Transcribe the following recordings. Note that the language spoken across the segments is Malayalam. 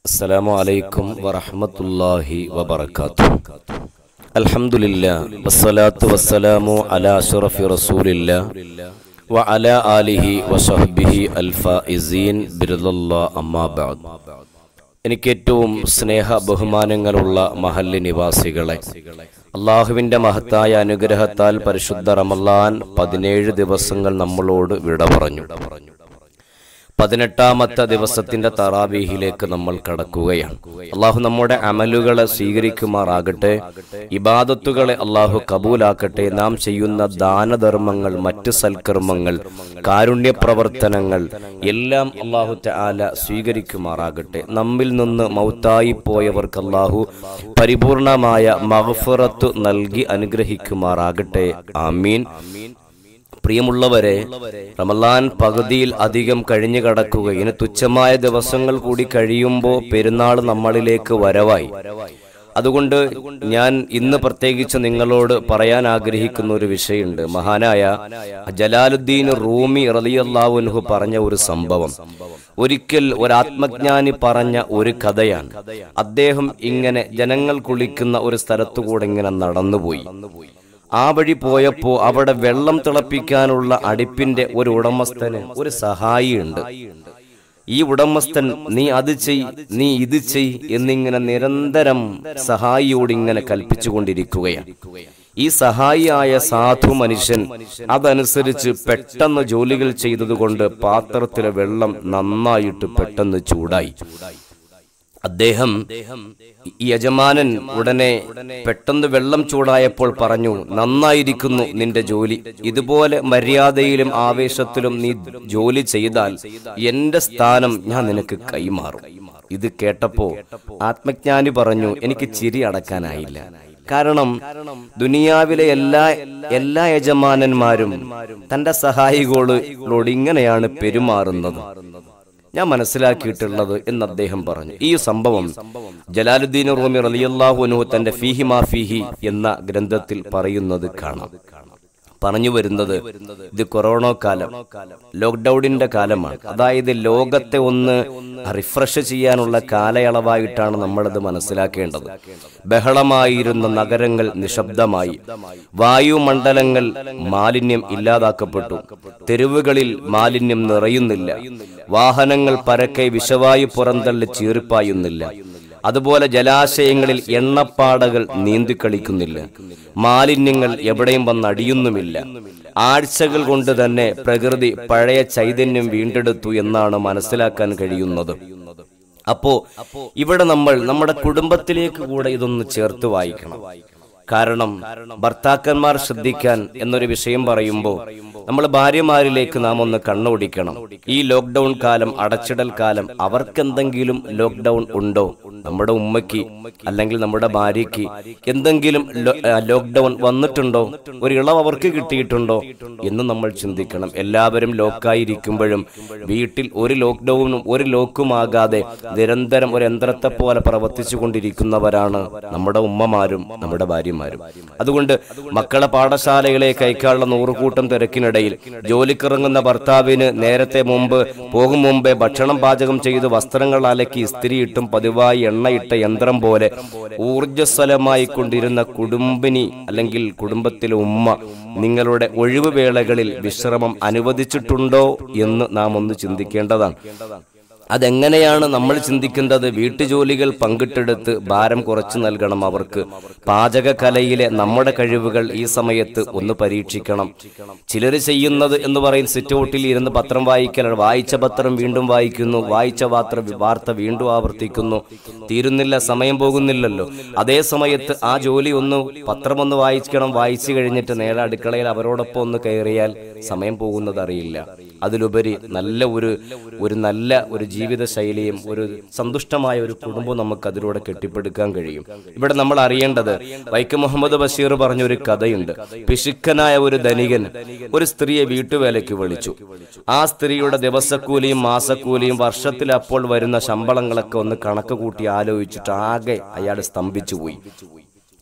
السلام عليكم ورحمة الله وبركاته الحمد لله والصلاة والسلام على أشرف رسول الله وعلى آله وصحبه الفائزين برضا الله أما بعد എനിക്ക് ഏറ്റവും സ്നേഹ ബഹുമാനങ്ങളുള്ള മഹല്ല് നിവാസികളെ അള്ളാഹുവിന്റെ മഹത്തായ അനുഗ്രഹത്താൽ പരിശുദ്ധ റമലാൻ പതിനേഴ് ദിവസങ്ങൾ നമ്മളോട് വിട പറഞ്ഞു പതിനെട്ടാമത്തെ ദിവസത്തിന്റെ തറാവീഹിലേക്ക് നമ്മൾ കടക്കുകയാണ് അള്ളാഹു നമ്മുടെ അമലുകളെ സ്വീകരിക്കുമാറാകട്ടെ ഇബാദത്തുകളെ അള്ളാഹു കബൂലാക്കട്ടെ നാം ചെയ്യുന്ന ദാനധർമ്മങ്ങൾ മറ്റ് സൽക്കർമ്മങ്ങൾ കാരുണ്യ പ്രവർത്തനങ്ങൾ എല്ലാം അള്ളാഹു ആല സ്വീകരിക്കുമാറാകട്ടെ നമ്മിൽ നിന്ന് മൗത്തായി പോയവർക്ക് അള്ളാഹു പരിപൂർണമായ മഹഫുറത്ത് നൽകി അനുഗ്രഹിക്കുമാറാകട്ടെ ആമീൻ പ്രിയമുള്ളവരെ റമലാൻ പകുതിയിൽ അധികം കഴിഞ്ഞു കടക്കുക ഇനി തുച്ഛമായ ദിവസങ്ങൾ കൂടി കഴിയുമ്പോൾ പെരുന്നാൾ നമ്മളിലേക്ക് വരവായി അതുകൊണ്ട് ഞാൻ ഇന്ന് പ്രത്യേകിച്ച് നിങ്ങളോട് പറയാൻ ആഗ്രഹിക്കുന്ന ഒരു വിഷയമുണ്ട് മഹാനായ ജലാലുദ്ദീൻ റൂമി റലിയല്ലാവുൻഹു പറഞ്ഞ ഒരു സംഭവം ഒരിക്കൽ ഒരു ആത്മജ്ഞാനി പറഞ്ഞ ഒരു കഥയാണ് അദ്ദേഹം ഇങ്ങനെ ജനങ്ങൾ കുളിക്കുന്ന ഒരു സ്ഥലത്തുകൂടെ ഇങ്ങനെ നടന്നുപോയി ആ വഴി പോയപ്പോ അവിടെ വെള്ളം തിളപ്പിക്കാനുള്ള അടുപ്പിന്റെ ഒരു ഉടമസ്ഥന് ഒരു സഹായിയുണ്ട് ഈ ഉടമസ്ഥൻ നീ അത് ചെയ് നീ ഇത് ചെയ് എന്നിങ്ങനെ നിരന്തരം സഹായിയോട് ഇങ്ങനെ കൽപ്പിച്ചുകൊണ്ടിരിക്കുകയാണ് ഈ സഹായിയായ സാധു മനുഷ്യൻ അതനുസരിച്ച് പെട്ടെന്ന് ജോലികൾ ചെയ്തതുകൊണ്ട് പാത്രത്തിലെ വെള്ളം നന്നായിട്ട് പെട്ടെന്ന് ചൂടായി അദ്ദേഹം ഈ യജമാനൻ ഉടനെ പെട്ടെന്ന് വെള്ളം ചൂടായപ്പോൾ പറഞ്ഞു നന്നായിരിക്കുന്നു നിന്റെ ജോലി ഇതുപോലെ മര്യാദയിലും ആവേശത്തിലും നീ ജോലി ചെയ്താൽ എന്റെ സ്ഥാനം ഞാൻ നിനക്ക് കൈമാറും ഇത് കേട്ടപ്പോ ആത്മജ്ഞാനി പറഞ്ഞു എനിക്ക് ചിരി അടക്കാനായില്ല കാരണം ദുനിയാവിലെ എല്ലാ എല്ലാ യജമാനന്മാരും തന്റെ സഹായികളോട് ഇങ്ങനെയാണ് പെരുമാറുന്നത് ഞാൻ മനസ്സിലാക്കിയിട്ടുള്ളത് എന്ന് അദ്ദേഹം പറഞ്ഞു ഈ സംഭവം ജലാലുദ്ദീൻ റൂമി റലിയല്ലാഹുനു തന്റെ ഫീഹി മാ ഫീഹി എന്ന ഗ്രന്ഥത്തിൽ പറയുന്നത് കാണാം പറഞ്ഞു വരുന്നത് ഇത് കൊറോണ കാലം ലോക്ക്ഡൌണിന്റെ കാലമാണ് അതായത് ലോകത്തെ ഒന്ന് റിഫ്രഷ് ചെയ്യാനുള്ള കാലയളവായിട്ടാണ് നമ്മളത് മനസ്സിലാക്കേണ്ടത് ബഹളമായിരുന്ന നഗരങ്ങൾ നിശബ്ദമായി വായുമണ്ഡലങ്ങൾ മാലിന്യം ഇല്ലാതാക്കപ്പെട്ടു തെരുവുകളിൽ മാലിന്യം നിറയുന്നില്ല വാഹനങ്ങൾ പരക്കെ വിഷവായു പുറന്തള്ളി ചീറിപ്പായുന്നില്ല അതുപോലെ ജലാശയങ്ങളിൽ എണ്ണപ്പാടകൾ നീന്തിക്കളിക്കുന്നില്ല മാലിന്യങ്ങൾ എവിടെയും വന്നടിയുന്നുമില്ല ആഴ്ചകൾ കൊണ്ട് തന്നെ പ്രകൃതി പഴയ ചൈതന്യം വീണ്ടെടുത്തു എന്നാണ് മനസ്സിലാക്കാൻ കഴിയുന്നത് അപ്പോ ഇവിടെ നമ്മൾ നമ്മുടെ കുടുംബത്തിലേക്ക് കൂടെ ഇതൊന്ന് ചേർത്ത് വായിക്കണം കാരണം ഭർത്താക്കന്മാർ ശ്രദ്ധിക്കാൻ എന്നൊരു വിഷയം പറയുമ്പോൾ നമ്മൾ ഭാര്യമാരിലേക്ക് നാം ഒന്ന് കണ്ണോടിക്കണം ഈ ലോക്ക്ഡൌൺ കാലം അടച്ചിടൽ കാലം അവർക്കെന്തെങ്കിലും ലോക്ക്ഡൌൺ ഉണ്ടോ നമ്മുടെ ഉമ്മയ്ക്ക് അല്ലെങ്കിൽ നമ്മുടെ ഭാര്യയ്ക്ക് എന്തെങ്കിലും ലോക്ക്ഡൌൺ വന്നിട്ടുണ്ടോ ഒരു ഇളവ് അവർക്ക് കിട്ടിയിട്ടുണ്ടോ എന്ന് നമ്മൾ ചിന്തിക്കണം എല്ലാവരും ലോക്കായിരിക്കുമ്പോഴും വീട്ടിൽ ഒരു ലോക്ക്ഡൌണും ഒരു ലോക്കുമാകാതെ നിരന്തരം ഒരു യന്ത്രത്തെ പോലെ പ്രവർത്തിച്ചു കൊണ്ടിരിക്കുന്നവരാണ് നമ്മുടെ ഉമ്മമാരും നമ്മുടെ ഭാര്യമാരും അതുകൊണ്ട് മക്കളെ പാഠശാലയിലേക്ക് അയക്കാനുള്ള നൂറുകൂട്ടം തിരക്കിനിടയിൽ ജോലിക്കിറങ്ങുന്ന ഭർത്താവിന് നേരത്തെ മുമ്പ് പോകും മുമ്പേ ഭക്ഷണം പാചകം ചെയ്ത് വസ്ത്രങ്ങൾ അലക്കി ഇസ്തിരിയിട്ടും പതിവായി എണ്ണയിട്ട യന്ത്രം പോലെ ഊർജ്ജസ്വലമായി കൊണ്ടിരുന്ന കുടുംബിനി അല്ലെങ്കിൽ കുടുംബത്തിലെ ഉമ്മ നിങ്ങളുടെ ഒഴിവ് വേളകളിൽ വിശ്രമം അനുവദിച്ചിട്ടുണ്ടോ എന്ന് നാം ഒന്ന് ചിന്തിക്കേണ്ടതാണ് അതെങ്ങനെയാണ് നമ്മൾ ചിന്തിക്കേണ്ടത് വീട്ടുജോലികൾ പങ്കിട്ടെടുത്ത് ഭാരം കുറച്ചു നൽകണം അവർക്ക് പാചക കലയിലെ നമ്മുടെ കഴിവുകൾ ഈ സമയത്ത് ഒന്ന് പരീക്ഷിക്കണം ചിലർ ചെയ്യുന്നത് എന്ന് പറയും സിറ്റൗട്ടിൽ ഇരുന്ന് പത്രം വായിക്കലാണ് വായിച്ച പത്രം വീണ്ടും വായിക്കുന്നു വായിച്ച വാർത്ത വാർത്ത വീണ്ടും ആവർത്തിക്കുന്നു തീരുന്നില്ല സമയം പോകുന്നില്ലല്ലോ അതേ സമയത്ത് ആ ജോലി ഒന്ന് പത്രം ഒന്ന് വായിക്കണം വായിച്ചു കഴിഞ്ഞിട്ട് നേരെ അടുക്കളയിൽ അവരോടൊപ്പം ഒന്ന് കയറിയാൽ സമയം പോകുന്നത് അറിയില്ല അതിലുപരി നല്ല ഒരു ഒരു നല്ല ഒരു ജീവിത ശൈലിയും ഒരു സന്തുഷ്ടമായ ഒരു കുടുംബം നമുക്ക് അതിലൂടെ കെട്ടിപ്പടുക്കാൻ കഴിയും ഇവിടെ നമ്മൾ അറിയേണ്ടത് വൈക്കം മുഹമ്മദ് ബഷീർ പറഞ്ഞ ഒരു കഥയുണ്ട് പിശുക്കനായ ഒരു ധനികൻ ഒരു സ്ത്രീയെ വീട്ടുവേലയ്ക്ക് വിളിച്ചു ആ സ്ത്രീയുടെ ദിവസക്കൂലിയും മാസക്കൂലിയും വർഷത്തിൽ അപ്പോൾ വരുന്ന ശമ്പളങ്ങളൊക്കെ ഒന്ന് കണക്ക് കൂട്ടി ആലോചിച്ചിട്ട് ആകെ അയാൾ സ്തംഭിച്ചു പോയി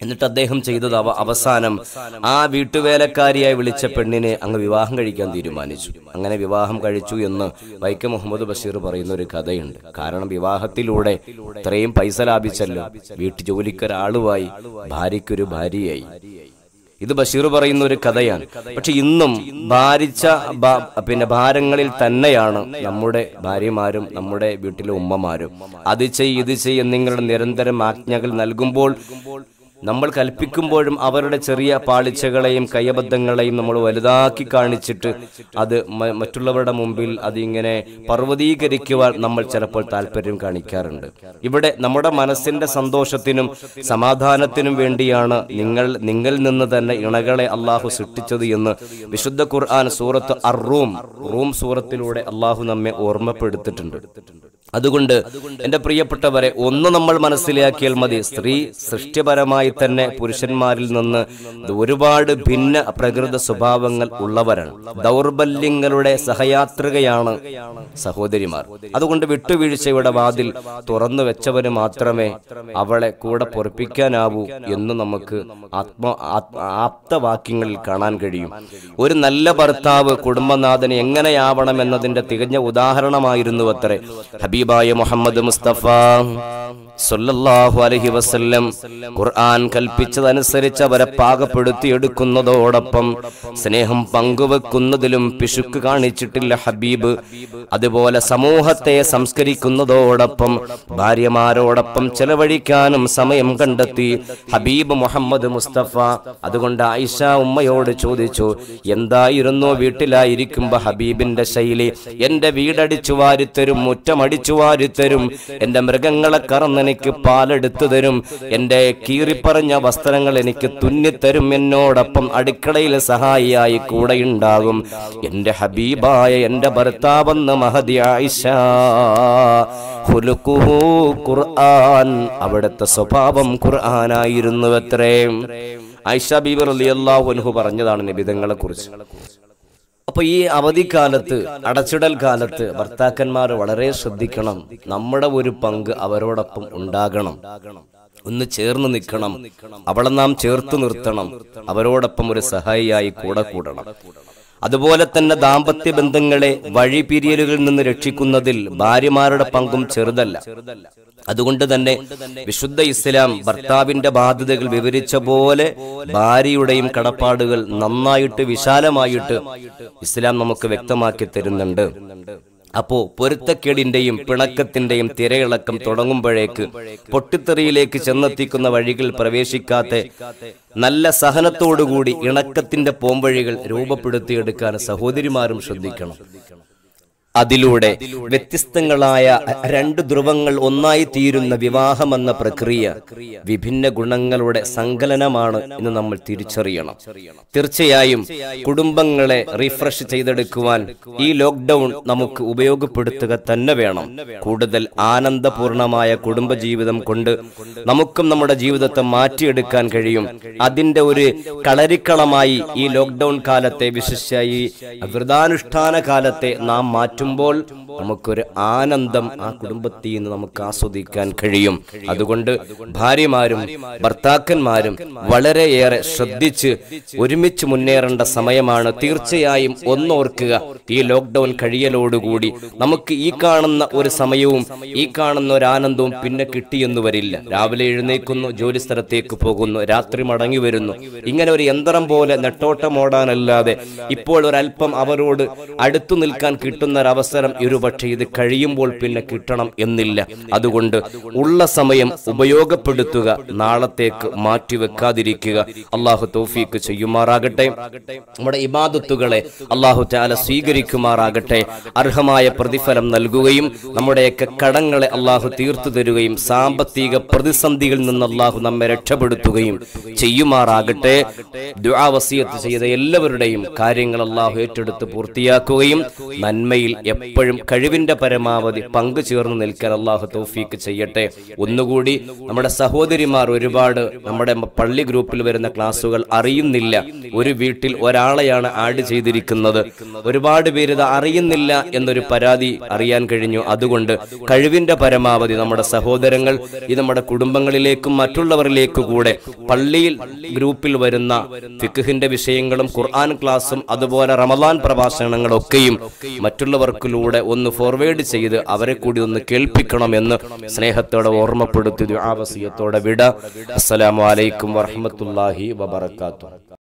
എന്നിട്ട് അദ്ദേഹം ചെയ്തത് അവ അവസാനം ആ വീട്ടുവേലക്കാരിയായി വിളിച്ച പെണ്ണിനെ അങ്ങ് വിവാഹം കഴിക്കാൻ തീരുമാനിച്ചു അങ്ങനെ വിവാഹം കഴിച്ചു എന്ന് വൈക്കം മുഹമ്മദ് ബഷീർ പറയുന്ന ഒരു കഥയുണ്ട് കാരണം വിവാഹത്തിലൂടെ ഇത്രയും പൈസ ലാഭിച്ചല്ലോ വീട്ടു ജോലിക്കൊരാളുമായി ഭാര്യയ്ക്കൊരു ഭാര്യയായി ഇത് ബഷീർ പറയുന്ന ഒരു കഥയാണ് പക്ഷെ ഇന്നും ഭാരിച്ച ബ- പിന്നെ ഭാരങ്ങളിൽ തന്നെയാണ് നമ്മുടെ ഭാര്യമാരും നമ്മുടെ വീട്ടിലെ ഉമ്മമാരും അത് ചെയ് ഇത് ചെയ് എന്നിങ്ങനെ നിരന്തരം ആജ്ഞകൾ നൽകുമ്പോൾ നമ്മൾ കൽപ്പിക്കുമ്പോഴും അവരുടെ ചെറിയ പാളിച്ചകളെയും കയ്യബദ്ധങ്ങളെയും നമ്മൾ വലുതാക്കി കാണിച്ചിട്ട് അത് മ- മറ്റുള്ളവരുടെ മുമ്പിൽ അതിങ്ങനെ പർവ്വതീകരിക്കുവാൻ നമ്മൾ ചിലപ്പോൾ താല്പര്യം കാണിക്കാറുണ്ട് ഇവിടെ നമ്മുടെ മനസ്സിന്റെ സന്തോഷത്തിനും സമാധാനത്തിനും വേണ്ടിയാണ് നിങ്ങൾ നിങ്ങളിൽ നിന്ന് തന്നെ ഇണകളെ അള്ളാഹു സൃഷ്ടിച്ചത് എന്ന് വിശുദ്ധ ഖുർആൻ സൂറത്ത് അർ റൂം റൂം സൂറത്തിലൂടെ അള്ളാഹു നമ്മെ ഓർമ്മപ്പെടുത്തിയിട്ടുണ്ട് അതുകൊണ്ട് എന്റെ പ്രിയപ്പെട്ടവരെ ഒന്ന് നമ്മൾ മനസ്സിലാക്കിയാൽ മതി സ്ത്രീ സൃഷ്ടിപരമായി തന്നെ പുരുഷന്മാരിൽ നിന്ന് ഒരുപാട് ഭിന്ന പ്രകൃത സ്വഭാവങ്ങൾ ഉള്ളവരാണ് ദൗർബല്യങ്ങളുടെ സഹയാത്രികയാണ് സഹോദരിമാർ അതുകൊണ്ട് വിട്ടുവീഴ്ചയുടെ വാതിൽ തുറന്നു വെച്ചവന് മാത്രമേ അവളെ കൂടെ പൊറപ്പിക്കാനാവൂ എന്ന് നമുക്ക് ആത്മ ആത്മ- ആപ്തവാക്യങ്ങളിൽ കാണാൻ കഴിയും ഒരു നല്ല ഭർത്താവ് കുടുംബനാഥന് എങ്ങനെയാവണം എന്നതിന്റെ തികഞ്ഞ ഉദാഹരണമായിരുന്നു അത്രേ ഹബീബായ മുഹമ്മദ് മുസ്തഫ സല്ലല്ലാഹു അലൈഹി വസല്ലം ഖുർആൻ കൽപ്പിച്ചതനുസരിച്ച് അവരെ പാകപ്പെടുത്തിയെടുക്കുന്നതോടൊപ്പം സ്നേഹം പങ്കുവെക്കുന്നതിലും പിശുക്ക് കാണിച്ചിട്ടില്ല ഹബീബ് അതുപോലെ സമൂഹത്തെ സംസ്കരിക്കുന്നതോടൊപ്പം ഭാര്യമാരോടൊപ്പം ചെലവഴിക്കാനും സമയം കണ്ടെത്തി ഹബീബ് മുഹമ്മദ് മുസ്തഫ അതുകൊണ്ട് ആയിഷ ഉമ്മയോട് ചോദിച്ചു എന്തായിരുന്നു വീട്ടിലായിരിക്കുമ്പോ ഹബീബിന്റെ ശൈലി എന്റെ വീടടിച്ചു വാരിത്തരും മുറ്റമടിച്ചു വാരിത്തരും എന്റെ മൃഗങ്ങളെ കറന്നെനിക്ക് പാലെടുത്തു തരും എന്റെ കീറിപ്പറഞ്ഞ വസ്ത്രങ്ങൾ എനിക്ക് തുന്നിത്തരും എന്നോടൊപ്പം അടുക്കളയിൽ സഹായിയായി കൂടെയുണ്ടാകും എന്റെ ഹബീബായ എന്റെ ഭർത്താവെന്ന് മഹദി ആയിഷ ഖുലുഖുഹു ഖുർആൻ അവിടുത്തെ സ്വഭാവം ഖുർആനായിരുന്നു അത്രയും ആയിഷ ബീബി റളിയല്ലാഹു അൻഹു പറഞ്ഞതാണ് നിബിതങ്ങളെ കുറിച്ച് അപ്പൊ ഈ അവധിക്കാലത്ത് അടച്ചിടൽ കാലത്ത് ഭർത്താക്കന്മാർ വളരെ ശ്രദ്ധിക്കണം നമ്മുടെ ഒരു പങ്ക് അവരോടൊപ്പം ഉണ്ടാകണം ഒന്ന് ചേർന്ന് നിൽക്കണം അവളെ നാം ചേർത്ത് നിർത്തണം അവരോടൊപ്പം ഒരു സഹായിയായി കൂടെ കൂടണം അതുപോലെ തന്നെ ദാമ്പത്യ ബന്ധങ്ങളെ വഴിപിരിയലുകളിൽ നിന്ന് രക്ഷിക്കുന്നതിൽ ഭാര്യമാരുടെ പങ്കും ചെറുതല്ല അതുകൊണ്ട് തന്നെ വിശുദ്ധ ഇസ്ലാം ഭർത്താവിന്റെ ബാധ്യതകൾ വിവരിച്ച പോലെ ഭാര്യയുടെയും കടപ്പാടുകൾ നന്നായിട്ട് വിശാലമായിട്ട് ഇസ്ലാം നമുക്ക് വ്യക്തമാക്കി തരുന്നുണ്ട് അപ്പോ പൊരുത്തക്കേടിന്റെയും പിണക്കത്തിന്റെയും തിരയിളക്കം തുടങ്ങുമ്പോഴേക്ക് പൊട്ടിത്തെറിയിലേക്ക് ചെന്നെത്തിക്കുന്ന വഴികൾ പ്രവേശിക്കാത്ത നല്ല സഹനത്തോടുകൂടി ഇണക്കത്തിന്റെ പോംവഴികൾ രൂപപ്പെടുത്തിയെടുക്കാൻ സഹോദരിമാരും ശ്രദ്ധിക്കണം അതിലൂടെ വ്യത്യസ്തങ്ങളായ രണ്ട് ധ്രുവങ്ങൾ ഒന്നായി തീരുന്ന വിവാഹമെന്ന പ്രക്രിയ വിഭിന്ന ഗുണങ്ങളുടെ സങ്കലനമാണ് എന്ന് നമ്മൾ തിരിച്ചറിയണം തീർച്ചയായും കുടുംബങ്ങളെ റിഫ്രഷ് ചെയ്തെടുക്കുവാൻ ഈ ലോക്ക്ഡൌൺ നമുക്ക് ഉപയോഗപ്പെടുത്തുക തന്നെ വേണം കൂടുതൽ ആനന്ദപൂർണമായ കുടുംബജീവിതം കൊണ്ട് നമുക്കും നമ്മുടെ ജീവിതത്തെ മാറ്റിയെടുക്കാൻ കഴിയും അതിന്റെ ഒരു കളരിക്കളമായി ഈ ലോക്ക്ഡൌൺ കാലത്തെ വിശിഷ്യ ഈ വ്രതാനുഷ്ഠാന കാലത്തെ നാം മാറ്റുമ്പോൾ നമുക്കൊരു ആനന്ദം ആ കുടുംബത്തിൽ നിന്ന് നമുക്ക് ആസ്വദിക്കാൻ കഴിയും അതുകൊണ്ട് ഭാര്യമാരും ഭർത്താക്കന്മാരും വളരെയേറെ ശ്രദ്ധിച്ച് ഒരുമിച്ച് മുന്നേറേണ്ട സമയമാണ് തീർച്ചയായും ഒന്നോർക്കുക ഈ ലോക്ക്ഡൌൺ കഴിയലോടുകൂടി നമുക്ക് ഈ കാണുന്ന ഒരു സമയവും ഈ കാണുന്ന ഒരു ആനന്ദവും പിന്നെ കിട്ടിയെന്ന് വരില്ല രാവിലെ എഴുന്നേക്കുന്നു ജോലി സ്ഥലത്തേക്ക് പോകുന്നു രാത്രി മടങ്ങി വരുന്നു ഇങ്ങനെ ഒരു യന്ത്രം പോലെ നെട്ടോട്ടമോടാനല്ലാതെ ഇപ്പോൾ ഒരല്പം അവരോട് അടുത്തു നിൽക്കാൻ കിട്ടുന്ന ഒരവസരം ഇരുപക്ഷെ ഇത് കഴിയുമ്പോൾ പിന്നെ കിട്ടണം എന്നില്ല അതുകൊണ്ട് ഉള്ള സമയം ഉപയോഗപ്പെടുത്തുക നാളത്തേക്ക് മാറ്റിവെക്കാതിരിക്കുക അള്ളാഹു തൗഫീക്ക് ചെയ്യുമാറാകട്ടെ നമ്മുടെ ഇബാദത്തുകളെ അള്ളാഹു താല സ്വീകരിക്കുമാറാകട്ടെ അർഹമായ പ്രതിഫലം നൽകുകയും നമ്മുടെയൊക്കെ കടങ്ങളെ അള്ളാഹു തീർത്തു തരുകയും സാമ്പത്തിക പ്രതിസന്ധികളിൽ നിന്ന് അള്ളാഹു നമ്മെ രക്ഷപ്പെടുത്തുകയും ചെയ്യുമാറാകട്ടെ ദുആ വസിയത്ത് ചെയ്ത എല്ലാവരുടെയും കാര്യങ്ങൾ അള്ളാഹു ഏറ്റെടുത്ത് പൂർത്തിയാക്കുകയും നന്മയിൽ എപ്പോഴും കഴിവിന്റെ പരമാവധി പങ്കു ചേർന്ന് നിൽക്കാൻ അള്ളാഹു തൗഫീക്ക് ചെയ്യട്ടെ ഒന്നുകൂടി നമ്മുടെ സഹോദരിമാർ ഒരുപാട് നമ്മുടെ പള്ളി ഗ്രൂപ്പിൽ വരുന്ന ക്ലാസ്സുകൾ അറിയുന്നില്ല ഒരു വീട്ടിൽ ഒരാളെയാണ് ആഡ് ചെയ്തിരിക്കുന്നത് ഒരുപാട് പേര് ഇത് അറിയുന്നില്ല എന്നൊരു പരാതി അറിയാൻ കഴിഞ്ഞു അതുകൊണ്ട് കഴിവിന്റെ പരമാവധി നമ്മുടെ സഹോദരങ്ങൾ ഇത് നമ്മുടെ കുടുംബങ്ങളിലേക്കും മറ്റുള്ളവരിലേക്കും കൂടെ പള്ളിയിൽ ഗ്രൂപ്പിൽ വരുന്ന ഫിഖിന്റെ വിഷയങ്ങളും ഖുർആൻ ക്ലാസ്സും അതുപോലെ റമദാൻ പ്രഭാഷണങ്ങളൊക്കെയും മറ്റുള്ളവർക്കിലൂടെ ഒന്ന് ഫോർവേഡ് ചെയ്ത് അവരെ കൂടി ഒന്ന് കേൾപ്പിക്കണമെന്ന് സ്നേഹത്തോടെ ഓർമ്മപ്പെടുത്തി ആവസിയത്തോടെ വിട അസ്സലാമു അലൈക്കും വറഹ്മത്തുള്ളാഹി വബറകാതുഹു